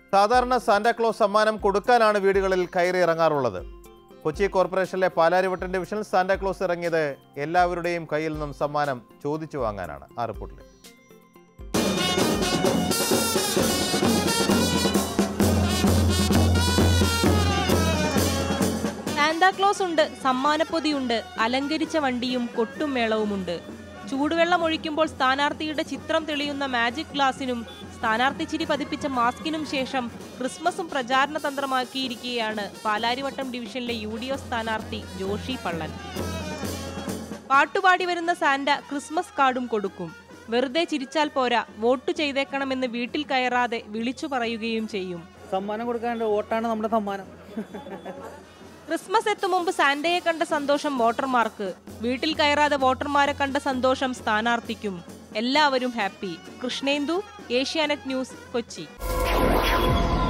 സാധാരണ സാന്റാക്ലോസ് സമ്മാനം കൊടുക്കാനാണ് വീടുകളിൽ കയറി ഇറങ്ങാറുള്ളത് കൊച്ചി കോർപ്പറേഷനിലെ പാലാരിവട്ടം ഡിവിഷനിൽ സാന്റാക്ലോസ് ഇറങ്ങിയത് എല്ലാവരുടെയും കയ്യിൽ നിന്നും സമ്മാനം ചോദിച്ചു വാങ്ങാനാണ് ആ റിപ്പോർട്ടിൽ സാന്താക്ലോസ് ഉണ്ട് സമ്മാനപ്പൊതിയുണ്ട് അലങ്കരിച്ച വണ്ടിയും കൊട്ടും മേളവുമുണ്ട് ചൂടുവെള്ളം ഒഴിക്കുമ്പോൾ സ്ഥാനാർത്ഥിയുടെ ചിത്രം തെളിയുന്ന മാജിക് ഗ്ലാസിനും സ്ഥാനാർത്ഥി ചിരി പതിപ്പിച്ച മാസ്കിനും ശേഷം ക്രിസ്മസും പ്രചാരണ തന്ത്രമാക്കിയിരിക്കുകയാണ് പാലാരിവട്ടം ഡിവിഷനിലെ യു ഡി എഫ് സ്ഥാനാർത്ഥി ജോഷി പള്ളൻ പാട്ടുപാടി വരുന്ന സാന്റ ക്രിസ്മസ് കാർഡും കൊടുക്കും വെറുതെ ചിരിച്ചാൽ പോരാ വോട്ട് ചെയ്തേക്കണമെന്ന് വീട്ടിൽ കയറാതെ വിളിച്ചു പറയുകയും ചെയ്യും സമ്മാനം കൊടുക്കാണ്ട് വോട്ടാണ് നമ്മുടെ സമ്മാനം ക്രിസ്മസ് എത്തും മുമ്പ് സാന്റയെ കണ്ട സന്തോഷം വോട്ടർമാർക്ക് വീട്ടിൽ കയറാതെ വോട്ടർമാരെ കണ്ട സന്തോഷം സ്ഥാനാർത്ഥിക്കും എല്ലാവരും ഹാപ്പി കൃഷ്ണേന്ദു ഏഷ്യാനെറ്റ് ന്യൂസ് കൊച്ചി